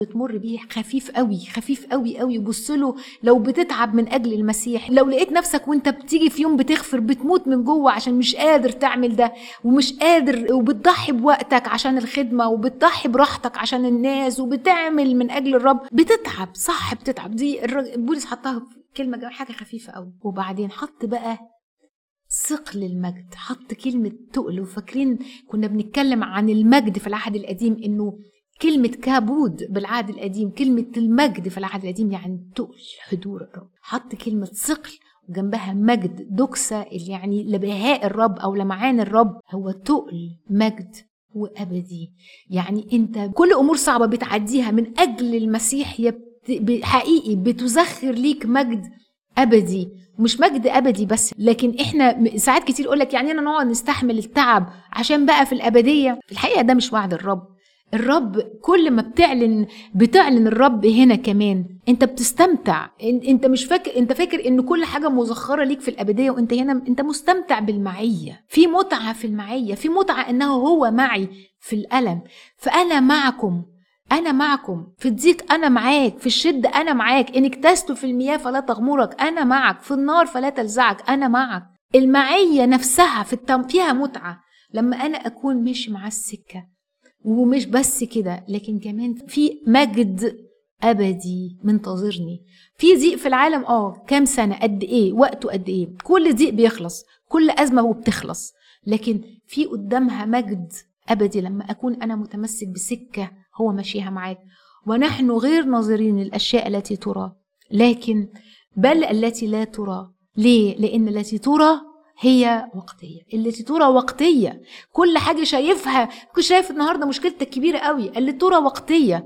بتمر بيه خفيف قوي خفيف قوي قوي بص له لو بتتعب من اجل المسيح لو لقيت نفسك وانت بتيجي في يوم بتغفر بتموت من جوه عشان مش قادر تعمل ده ومش قادر وبتضحي بوقتك عشان الخدمه وبتضحي براحتك عشان الناس وبتعمل من اجل الرب بتتعب صح بتتعب دي الراجل- بولس حطها في كلمه جميلة، حاجه خفيفه قوي وبعدين حط بقى ثقل المجد حط كلمة تقل وفاكرين كنا بنتكلم عن المجد في العهد القديم انه كلمة كابود بالعهد القديم كلمة المجد في العهد القديم يعني تقل حضور الرب حط كلمة ثقل وجنبها مجد دوكسا اللي يعني لبهاء الرب او لمعان الرب هو تقل مجد وابدي يعني انت كل امور صعبه بتعديها من اجل المسيح هي بت- حقيقي بتزخر ليك مجد ابدي مش مجد ابدي بس لكن احنا م- ساعات كتير يقول لك يعني انا نقعد نستحمل التعب عشان بقى في الابديه في الحقيقه ده مش وعد الرب الرب كل ما بتعلن بتعلن الرب هنا كمان انت بتستمتع إن- انت مش فاكر انت فاكر ان كل حاجه مزخره ليك في الابديه وانت هنا انت مستمتع بالمعيه في متعه في المعيه في متعه انه هو معي في الالم فانا معكم أنا معكم في الضيق أنا معاك في الشدة أنا معاك إن اكتست في المياه فلا تغمرك أنا معك في النار فلا تلزعك أنا معك المعية نفسها في التم... فيها متعة لما أنا أكون ماشي مع السكة ومش بس كده لكن كمان في مجد أبدي منتظرني في ضيق في العالم اه كام سنة قد ايه وقته قد ايه كل ضيق بيخلص كل أزمة وبتخلص لكن في قدامها مجد أبدي لما أكون أنا متمسك بسكة هو ماشيها معاك ونحن غير ناظرين الأشياء التي ترى لكن بل التي لا ترى ليه؟ لأن التي ترى هي وقتية التي ترى وقتية كل حاجة شايفها كنت شايف النهاردة مشكلتك كبيرة قوي اللي ترى وقتية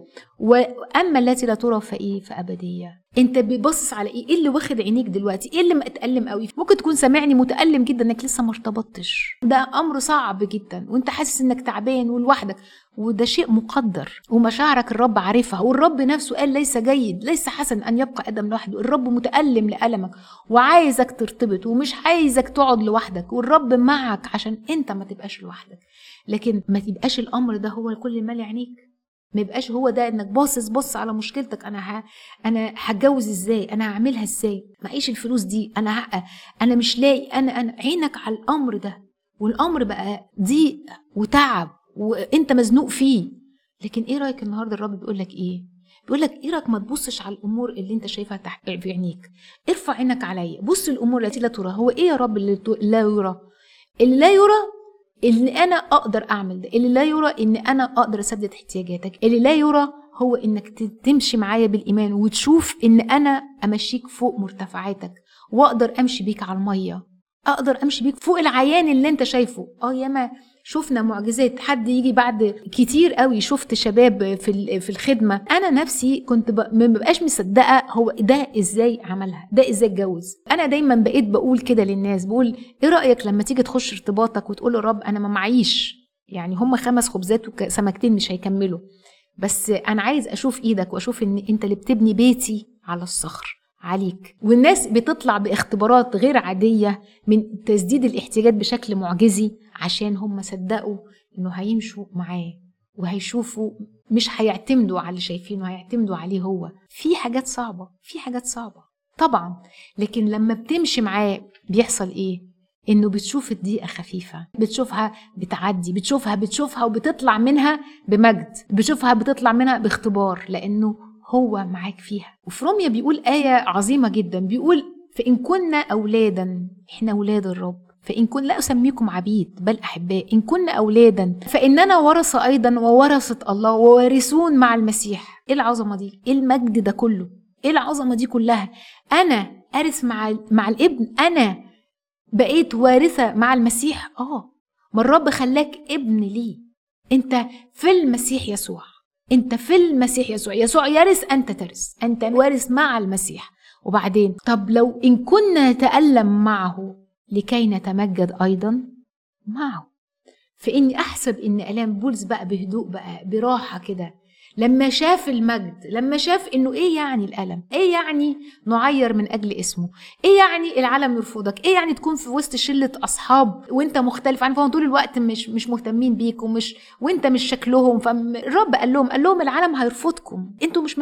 وأما التي لا ترى فإيه فأبدية انت بتبصص على ايه ايه اللي واخد عينيك دلوقتي ايه اللي متألم قوي ممكن تكون سامعني متألم جدا انك لسه ما ارتبطتش ده امر صعب جدا وانت حاسس انك تعبان ولوحدك وده شيء مقدر ومشاعرك الرب عارفها والرب نفسه قال ليس جيد ليس حسن ان يبقى ادم لوحده الرب متألم لألمك وعايزك ترتبط ومش عايزك تقعد لوحدك والرب معك عشان انت ما تبقاش لوحدك لكن ما تبقاش الامر ده هو كل مال عينيك ما يبقاش هو ده انك باصص بص على مشكلتك انا ه... انا هتجوز ازاي انا هعملها ازاي معيش الفلوس دي انا ه... انا مش لاقي انا انا عينك على الامر ده والامر بقى ضيق وتعب وانت مزنوق فيه لكن ايه رايك النهارده الرب بيقول لك ايه بيقول لك ايه رايك ما تبصش على الامور اللي انت شايفها تحت في عينيك ارفع عينك عليا بص الامور التي لا ترى هو ايه يا رب اللي ت- لا يرى اللي لا يرى اللي انا اقدر اعمل ده اللي لا يرى ان انا اقدر اسدد احتياجاتك اللي لا يرى هو انك ت- تمشي معايا بالايمان وتشوف ان انا امشيك فوق مرتفعاتك واقدر امشي بيك على الميه اقدر امشي بيك فوق العيان اللي انت شايفه اه ياما شفنا معجزات حد يجي بعد كتير قوي شفت شباب في ال- في الخدمه انا نفسي كنت ب- ما ببقاش مصدقه هو ده ازاي عملها ده ازاي اتجوز انا دايما بقيت بقول كده للناس بقول ايه رايك لما تيجي تخش ارتباطك وتقول له رب انا ما معيش يعني هم خمس خبزات وسمكتين مش هيكملوا بس انا عايز اشوف ايدك واشوف ان انت اللي بتبني بيتي على الصخر عليك والناس بتطلع باختبارات غير عادية من تسديد الاحتياجات بشكل معجزي عشان هم صدقوا انه هيمشوا معاه وهيشوفوا مش هيعتمدوا على اللي شايفينه هيعتمدوا عليه هو في حاجات صعبة في حاجات صعبة طبعا لكن لما بتمشي معاه بيحصل ايه انه بتشوف الضيقة خفيفة بتشوفها بتعدي بتشوفها بتشوفها وبتطلع منها بمجد بتشوفها بتطلع منها باختبار لانه هو معاك فيها وفي روميا بيقول آية عظيمة جدا بيقول فإن كنا أولادا إحنا أولاد الرب فإن كن لا أسميكم عبيد بل أحباء إن كنا أولادا فإننا ورثة أيضا وورثة الله ووارثون مع المسيح إيه العظمة دي؟ إيه المجد ده كله؟ إيه العظمة دي كلها؟ أنا أرث مع مع الابن أنا بقيت وارثة مع المسيح آه ما الرب خلاك ابن ليه أنت في المسيح يسوع انت في المسيح يسوع يسوع يرث انت ترث انت وارث مع المسيح وبعدين طب لو ان كنا نتالم معه لكي نتمجد ايضا معه فاني احسب ان الام بولس بقى بهدوء بقى براحه كده لما شاف المجد لما شاف انه ايه يعني الالم ايه يعني نعير من اجل اسمه ايه يعني العالم يرفضك ايه يعني تكون في وسط شله اصحاب وانت مختلف عنهم فهم طول الوقت مش مش مهتمين بيك ومش وانت مش شكلهم فالرب قال لهم قال لهم العالم هيرفضكم انتوا مش من